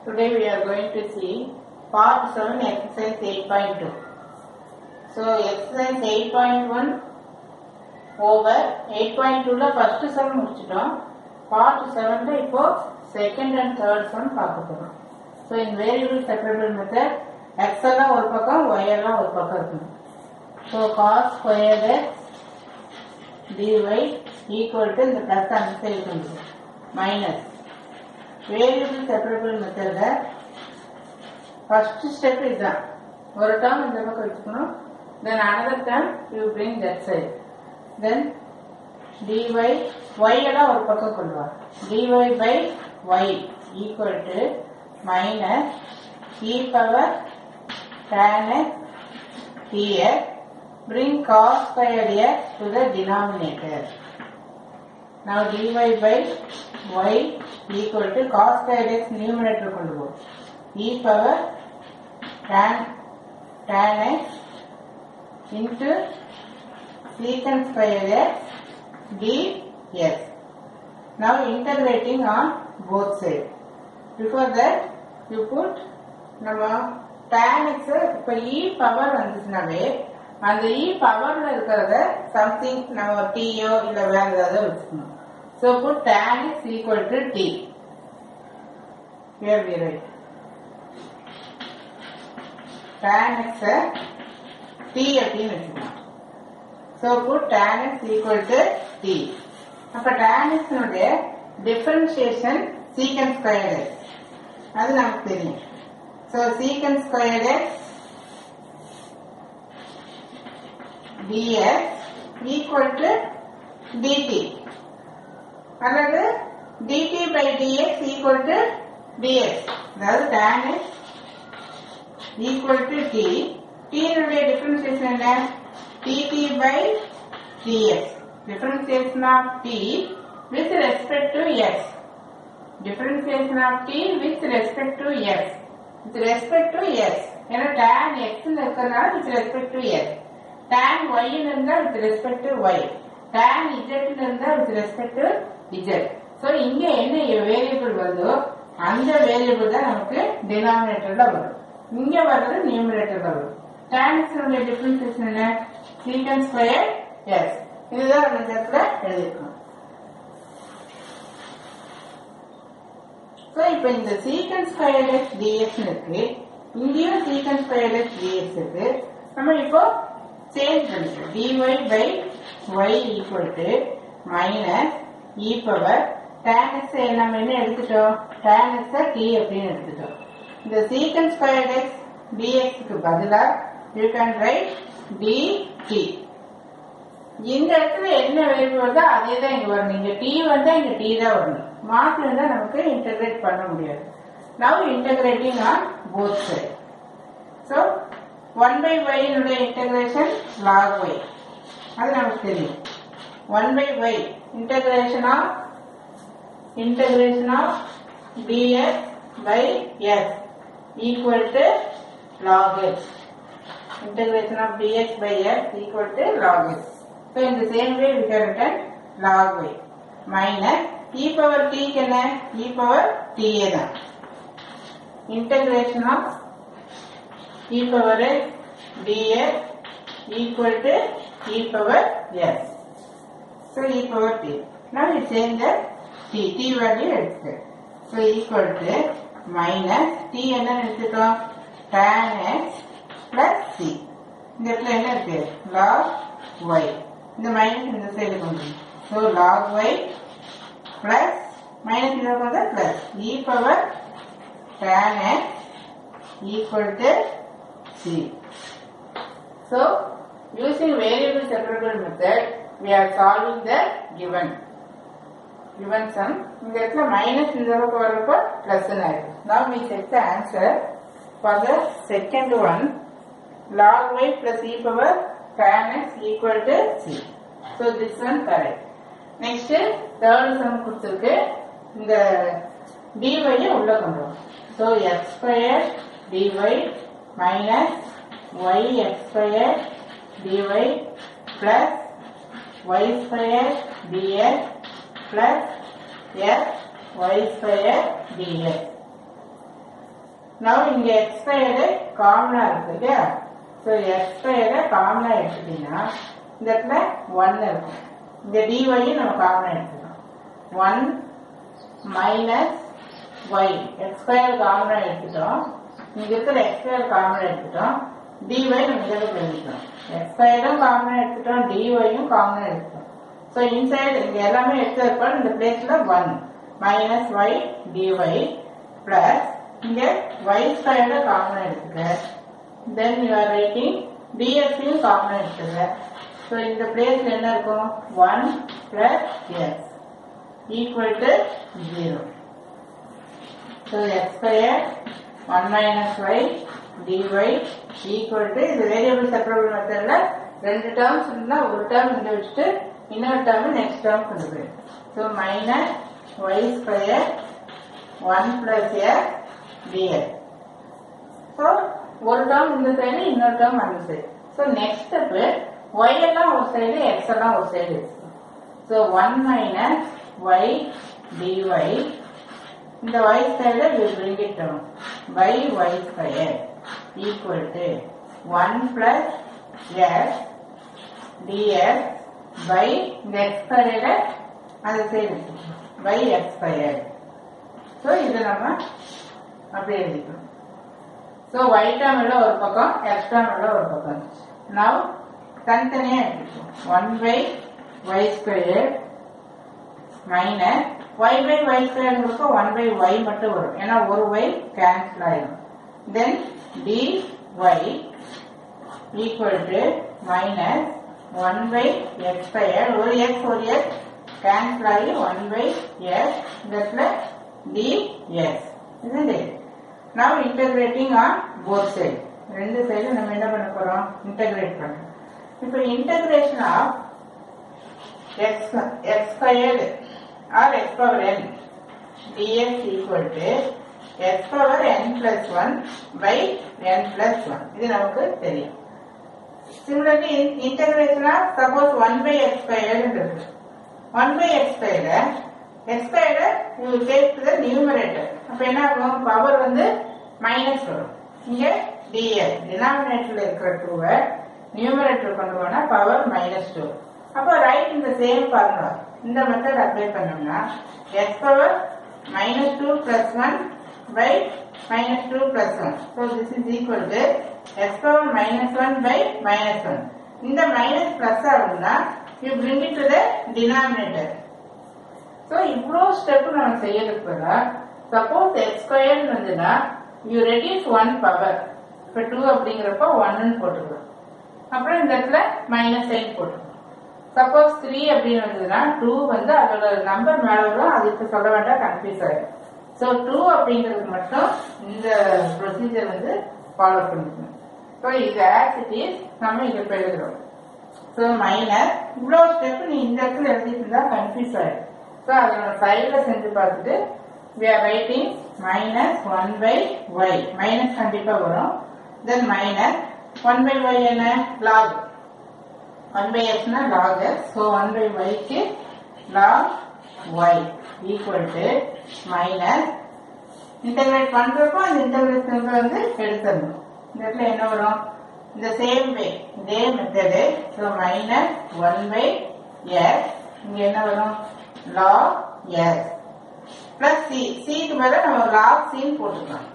Today we are going to see part 7 exercise 8.2. So exercise 8.1 over 8.2 ல first sum முடிச்சிட்டோம் part 7 ல இப்போ second and third sum பார்க்க போறோம் so in variable separable method x எல்லாம் ஒரு பக்கம் y எல்லாம் ஒரு பக்கம் இருக்கணும் so cos squared x dy equal to இந்த plus அந்த சைடு கொண்டு minus வேரியபிள் செப்பரபிள் மெத்தட்ல ஃபர்ஸ்ட் ஸ்டெப் இதுதான் ஒரு டேர்ம் இந்த பக்கம் வச்சுக்கணும் then another term you bring that side then dy y எல்லாம் ஒரு பக்கம் கொண்டு வா dy by y equal to minus e power tan x dx bring cos squared x to the denominator Now dy by y equal to cos squared x numerator கொண்டு போ e power tan tan x into secant squared x dx. Now integrating on both sides. Before that you put நம்ம tan x இப்ப e power வந்துச்சுனாவே அந்த e பவர்ல இருக்கிறத something நம்ம டீயோ இல்ல வேற ஏதாவது வச்சுக்கணும் so put tan x equal to t here we write tan x t அப்படின்னு வச்சுக்கணும் so put tan x equal to t அப்ப tan x னுடைய டிஃபரன்ஷியேஷன் secant squared x அது நமக்கு தெரியும் so secant squared x dx equal to dt அல்லது dt by dx equal to dx அதாவது tan x equal to t t னுடைய differentiation என்ன dt by dx differentiation of t with respect to x differentiation of t with respect to x with respect to x ஏன்னா tan x ன்னு இருக்கிறதுனால with respect to x tan y ன்னு இருந்தா with respect to y tan z ன்னு இருந்தா with respect to z so இங்க என்ன variable வருதோ அந்த வேரியபிள் தான் நமக்கு டினாமினேட்டர்ல வரும் இங்க வர்றது நியூமரேட்டர்ல வரும் tan x உடைய டிஃபரன்சியேஷன் என்ன secant ஸ்கொயர் s இதுதான் நம்ம இந்த இடத்துல எழுதிருக்கோம் ஸோ இப்போ இந்த சீக்கன் ஸ்கொயர் எக்ஸ் டிஎக்ஸ் இருக்கு இங்கேயும் சீக்கன் ஸ்கொயர் எக்ஸ் டிஎக்ஸ் இருக்கு நம்ம இப்போ சேஞ்ச் பண்ணிக்கிறோம் d y by y equal to minus e power tan x நம்ம என்ன எடுத்துட்டோம் tan x டி அப்படின்னு எடுத்துட்டோம் இந்த சீக்கன் ஸ்கொயர் எக்ஸ் டிஎக்ஸ்க்கு பதிலா you can write d t இந்த இடத்துல என்ன வேல்யூ வருதோ அதே தான் இங்க வரணும் இங்க டி வந்தா இங்க டி தான் வரணும் மாத்தி வந்தா நமக்கு இன்டகிரேட் பண்ண முடியாது now integrating on both side so one by ஒய்னுடைய இன்டகிரேஷன் லாக் ஒய் அது நமக்கு தெரியும் one by y integration of integration of dx by s equal to log x integration of dx by x equal to log x So in the same way we can written log y minus e power t can e power t தான் integration of e power x dx equal to e power s. So e power t. Now we change the t, t value எடுத்து. So equal to minus t என்ன எடுத்துட்டோம் tan x plus c. இந்த இடத்துல என்ன இருக்கு log y. இந்த minus இந்த side கொண்டு so log y plus minus இந்த கொண்டு plus e power tan x equal to c so using variable separable method we are solving the given given sum இந்த இடத்துல மைனஸ் இந்த பக்கம் வரப்போ பிளஸ் ஆயிடும் now we check the answer for the second one log y plus e power tan x equal to c. So this one correct. Next third sum கொடுத்திருக்கு இந்த dy ய உள்ள கொண்டு வரும். So x square dy minus y x square dy plus y square dx plus x y square dx. நான் இங்க X squared காமனா இருக்கு இல்லையா ஸோ எக்ஸ் ஸ்கொயர்டை காமனா எடுத்துட்டீங்கன்னா இந்த இடத்துல ஒன் இருக்கும் இந்த டிஒய்யும் நம்ம காமனா எடுத்துக்கலாம் one minus y x square காமனா எடுத்துட்டோம் இங்க இருக்கிற எக்ஸ் ஸ்கொயர் காமனா எடுத்துட்டோம் டிஒய் நம்ம இதில் எழுதிக்கிறோம் எக்ஸ் ஸ்கொயரும் காமனா எடுத்துட்டோம் டிஒயும் காமனா எடுத்துட்டோம் ஸோ இன்சைடு இங்க எல்லாமே எடுத்தப்ப இந்த பிளேஸ்ல one minus y d y plus இங்க ஒய் ஸ்கொயர்ட காமனா எடுத்துக்க தென் யூ ஆர் ரைட்டிங் டிஎஸ்சியும் காமனா எடுத்துக்க ஸோ இந்த பிளேஸ்ல என்ன இருக்கும் one plus x equal to zero so x square one minus y d y equal to இது வேரியபிள் செப்பரபிள் மெத்தட்ல ரெண்டு டேர்ம்ஸ் இருந்தா ஒரு டேர்ம் இங்க வச்சுட்டு இன்னொரு டேர்ம் நெக்ஸ்ட் டேர்ம் கொண்டு போய் so minus y square one plus x d x so ஒரு டேர்ம் இந்த சைடு இன்னொரு டேர்ம் அந்த side so next step y எல்லாம் ஒரு சைடு எக்ஸ் எல்லாம் ஒரு சைடு வச்சுக்கணும் so one minus y d y இந்த y square we bring it down by y square equal to 1 plus s dx by இந்த x square அந்த side by x square so இது நம்ம அப்படியே எழுதிக்கணும் ஸோ y term உள்ள ஒரு பக்கம் x term உள்ள ஒரு பக்கம் now தனித்தனியா எடுத்துக்கணும் 1 by y square minus y by y ஸ்கொயர்ங்கிறப்ப ஒன் பை ஒய் மட்டும் வரும் ஏன்னா ஒரு ஒய் கேன்சல் ஆயிடும் then dy equal to minus one by x square ஒரு எக்ஸ் ஒரு எக்ஸ் கேன்சல் ஆகி ஒன் பை எக்ஸ் இந்த dx isn't it now integrating on both sides ரெண்டு சைடு நம்ம என்ன பண்ண போறோம் இன்டகிரேட் பண்றோம் இப்போ integration of x x squared or x power n dx equal to x power n plus 1 by n plus 1 இது நமக்கு தெரியும் similarly integration of suppose 1 by x squared இருக்கு 1 by x squared x squared you will take to the numerator அப்ப என்ன ஆகும் power வந்து minus வரும் இங்க dx denominatorல இருக்கிற 2 நியூமரேட்டர் கொண்டு போனா பவர் மைனஸ் 2 அப்போ ரைட் இந்த சேம் ஃபார்முலா இந்த மெத்தட் அப்ளை பண்ணோம்னா x power minus two plus one by minus two plus one so this is equal to x power minus one by minus one இந்த minus plus ஆகும்னா you bring it to the denominator so இவ்வளோ step நம்ம செய்யறதுக்கு பதிலா suppose x ஸ்கொயர்னு இருந்ததுன்னா you reduce one power இப்போ two அப்படிங்கிறப்ப ஒன்னு போட்டுக்கலாம் அப்புறம் இந்த இடத்துல மைனஸ் சைன் போட்டுக்கலாம் சப்போஸ் த்ரீ அப்படின்னு வந்ததுன்னா டூ வந்து அதோட நம்பர் மேல வரும் அது இப்ப சொல்ல வேண்டாம் கன்ஃபியூஸ் ஆயிடும் ஸோ டூ அப்படிங்கிறது மட்டும் இந்த ப்ரொசீஜர் வந்து ஃபாலோ பண்ணிக்கணும் ஸோ இது ஆஸ் இட் இஸ் நம்ம இங்க இப்ப எழுதுறோம் ஸோ மைனஸ் இவ்வளோ ஸ்டெப் நீ இந்த இடத்துல எழுதிட்டு இருந்தா கன்ஃபியூஸ் ஆயிடும் ஸோ அதை நம்ம சைடில் செஞ்சு பார்த்துட்டு we are writing minus 1 by y minus கண்டிப்பா வரும் தென் மைனஸ் 1 by y என்ன log 1 by x na log x so 1 by y க்கு log y equal to minus integrate பண்றப்போ அந்த integration வந்து எடுத்துடணும் இந்த இடத்துல என்ன வரும் இந்த சேம் வே இதே method so minus one by x இங்க என்ன வரும் லாக் எக்ஸ் பிளஸ் சி சிக்கு மேல நம்ம லாக் சின்னு போட்டுக்கலாம்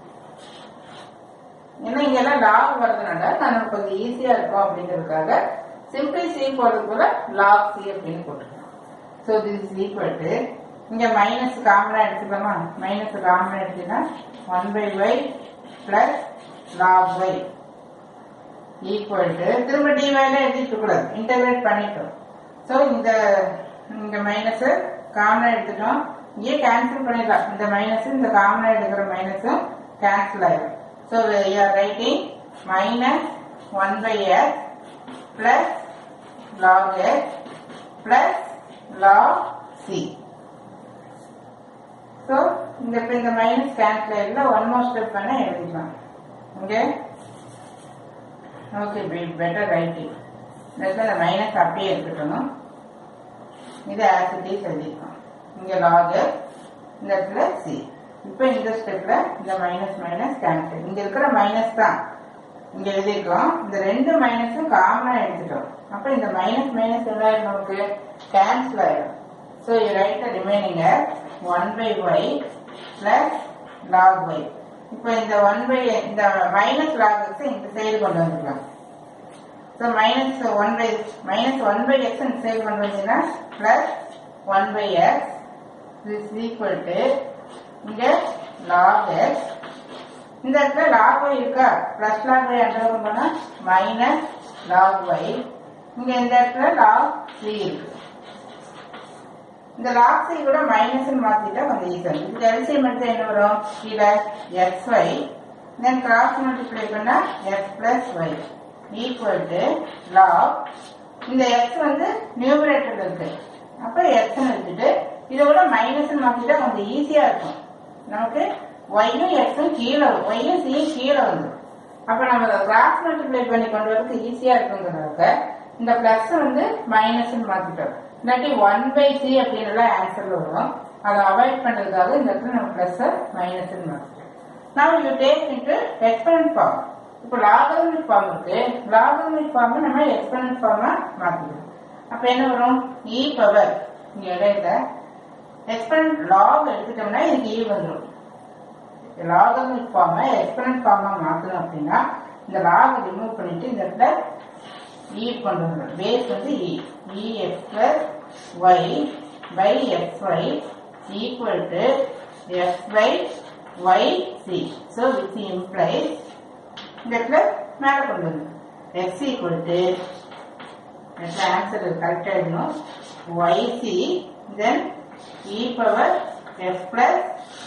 ஏன்னா இங்க எல்லாம் லாக் வரதுனால நான் கொஞ்சம் ஈஸியா இருக்கும் அப்படிங்கிறதுக்காக சிம்பிளி சி போடுறது கூட லாக் சி அப்படின்னு போட்டுக்கலாம் so this is equal to இங்க மைனஸ் காமனா எடுத்துக்கலாமா மைனஸ் காமனா எடுத்தீங்கன்னா one by y plus log y equal to திரும்ப டிவைல எழுதிட்டு கூடாது இன்டகிரேட் பண்ணிட்டோம் ஸோ இந்த இங்க மைனஸ் காமனா எடுத்துட்டோம் இங்கே கேன்சல் பண்ணிடலாம் இந்த மைனஸ் இந்த காமனா எடுக்கிற மைனஸும் கேன்சல் ஆயிடும் so you are writing minus one by x plus log x plus log c so இந்த இப்ப இந்த மைனஸ் கேன்சல் ஆயிடல ஒன் மோர் ஸ்டெப் பண்ண எழுதிக்கலாம் ஓகே ஓகே பெட்டர் ரைட்டிங் இந்த இடத்துல இந்த மைனஸ் அப்படியே இருக்கட்டும் இது ஆசிட்டிஸ் எழுதிக்கலாம் இங்க லாக் இந்த இடத்துல சி இப்போ இந்த ஸ்டெப்ல இந்த மைனஸ் மைனஸ் கேன்சல் இங்க இருக்கிற மைனஸ் தான் இங்க எழுதிருக்கோம் இந்த ரெண்டு மைனஸும் காமனா எடுத்துட்டோம் அப்ப இந்த மைனஸ் மைனஸ் என்ன ஆயிடும் நமக்கு கேன்சல் ஆயிடும் so you write remaining one by y plus log y இப்போ இந்த ஒன் பை இந்த மைனஸ் லாக் இந்த சைடு கொண்டு வந்துக்கலாம் so minus one by minus one by x இந்த சைடு கொண்டு வந்தீங்கன்னா plus one by x is equal to இங்க லாக் எக்ஸ் இந்த இடத்துல லாக் ஒய் இருக்கா பிளஸ் லாக் ஒய் அண்டர் போனா மைனஸ் லாக் ஒய் இங்க இந்த இடத்துல லாக் த்ரீ இருக்கு இந்த லாக் சி கூட மைனஸ் மாத்திட்டா கொஞ்சம் ஈஸியா இதுக்கு எல்சிஎம் எடுத்து என்ன வரும் கீழே x y then cross multiply பண்ணா x plus y equal to log இந்த எக்ஸ் வந்து நியூமரேட்டர் இருக்கு அப்ப எக்ஸ் எடுத்துட்டு இதை விட மைனஸ் மாத்திட்டா கொஞ்சம் ஈஸியா இருக்கும் நமக்கு ஒய்யும் எக்ஸும் கீழே ஒய்யும் சியும் கீழே வந்துடும் அப்ப நம்ம கிராஸ் மல்டிப்ளை பண்ணி கொண்டு வரதுக்கு ஈஸியா இருக்குங்கிறதுக்கு இந்த பிளஸ் வந்து மைனஸ் மாத்திட்டோம் இல்லாட்டி ஒன் பை சி அப்படின்னு ஆன்சர்ல வரும் அதை அவாய்ட் பண்றதுக்காக இந்த இடத்துல நம்ம பிளஸ் மைனஸ் மாத்திட்டோம் நான் you take into exponent form இப்போ லாகரித்மிக் ஃபார்ம் இருக்கு லாகரித்மிக் ஃபார்ம் நம்ம எக்ஸ்பனன்ட் ஃபார்மா மாத்திக்கணும் அப்ப என்ன வரும் இ பவர் இங்க இடையில எக்ஸ்பனன்ட் லாக் எடுத்துட்டோம்னா இதுக்கு இ வந்துடும் லாகரித்மிக் ஃபார்மை எக்ஸ்பனன்ட் ஃபார்மா மாத்தணும் அப்படின்னா இந்த லாக் ரிமூவ் பண்ணிட்டு இந்த இடத்துல இ கொண்டு வந்துடும் பேஸ் வந்து e e x plus y by x y equal to x by y c so which implies இந்த இடத்துல மேலே கொண்டு வந்து எக்ஸ் ஈக்குவல் டு இடத்துல ஆன்சர் கரெக்டாக இருக்கணும் y c then e power x plus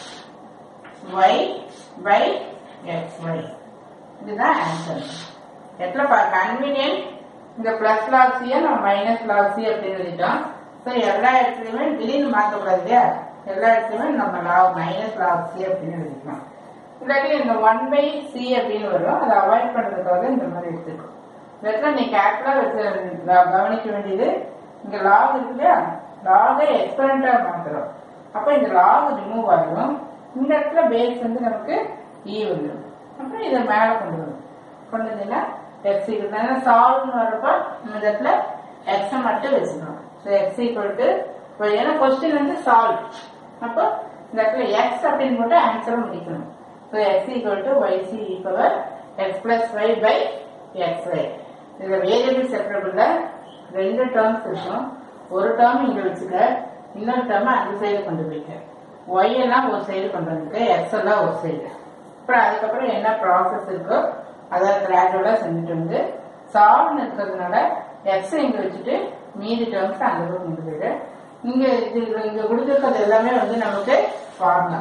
y by x y இதுதான் answer எட்ல கன்வீனியன்ட் இந்த பிளஸ் லாக்ஸியை நம்ம மைனஸ் லாக்ஸி அப்படின்னு எழுதிட்டோம் ஸோ எல்லா இடத்துலையுமே திடீர்னு மாற்றக்கூடாது இல்லையா எல்லா இடத்துலையுமே நம்ம லாக் மைனஸ் லாக்ஸி அப்படின்னு எழுதிக்கலாம் இல்லாட்டி இந்த ஒன் பை சி அப்படின்னு வரும் அதை அவாய்ட் பண்றதுக்காக இந்த மாதிரி எடுத்துக்கோ இந்த இடத்துல நீ கேர்ஃபுல்லா வச்சு கவனிக்க வேண்டியது இங்க லாக் இருக்கு இல்லையா லாகை எக்ஸ்பரண்டா மாத்துறோம் அப்ப இந்த லாக் ரிமூவ் ஆகிடும் இந்த இடத்துல பேஸ் வந்து நமக்கு இ வந்துடும் அப்புறம் இதை மேல கொண்டு வரும் கொண்டு வந்தீங்கன்னா எக்ஸ் ஈக்குவல் சால்வ்னு வரப்போ இந்த இடத்துல எக்ஸ மட்டும் வச்சுக்கணும் ஸோ எக்ஸ் ஈக்குவல் டு ஏன்னா கொஸ்டின் வந்து சால்வ் அப்போ இந்த இடத்துல எக்ஸ் அப்படின்னு போட்டு ஆன்சரை முடிக்கணும் so x equal to y c power x plus y by x y இதில் வேரியபிள் செப்பரபிள்ல ரெண்டு டேர்ம்ஸ் இருக்கும் ஒரு டேர்ம் இங்க வச்சுக்க இன்னொரு டேர்ம் அந்த சைடு கொண்டு போய்க்க ஒய் எல்லாம் ஒரு சைடு கொண்டு வந்துக்க எக்ஸ் எல்லாம் ஒரு சைடு அப்புறம் அதுக்கப்புறம் என்ன ப்ராசஸ் இருக்கோ அதை கிராஜுவலா செஞ்சுட்டு வந்து சால்வ்னு இருக்கிறதுனால எக்ஸ் இங்க வச்சுட்டு மீதி டேர்ம்ஸ் அந்த பக்கம் கொண்டு போயிடு இங்க இது இங்க கொடுத்துருக்கிறது எல்லாமே வந்து நமக்கு ஃபார்முலா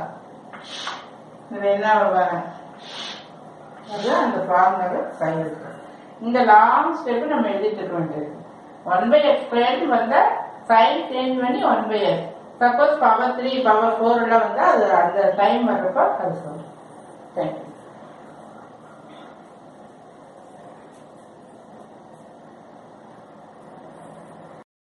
இதுல என்ன வரும்? அது அந்த ஃபார்முலாவை சைன் இருக்கு இந்த லாங் ஸ்டெப் நம்ம எழுதிட்டு இருக்க வேண்டியது ஒன் பை எக்ஸ் ஸ்கொயர்னு வந்தா சைன் சேஞ்ச் பண்ணி one by x suppose power three power four எல்லாம் வந்தா அது அந்த டைம் வர்றப்போ அது சொல்லும் தேங்க்யூ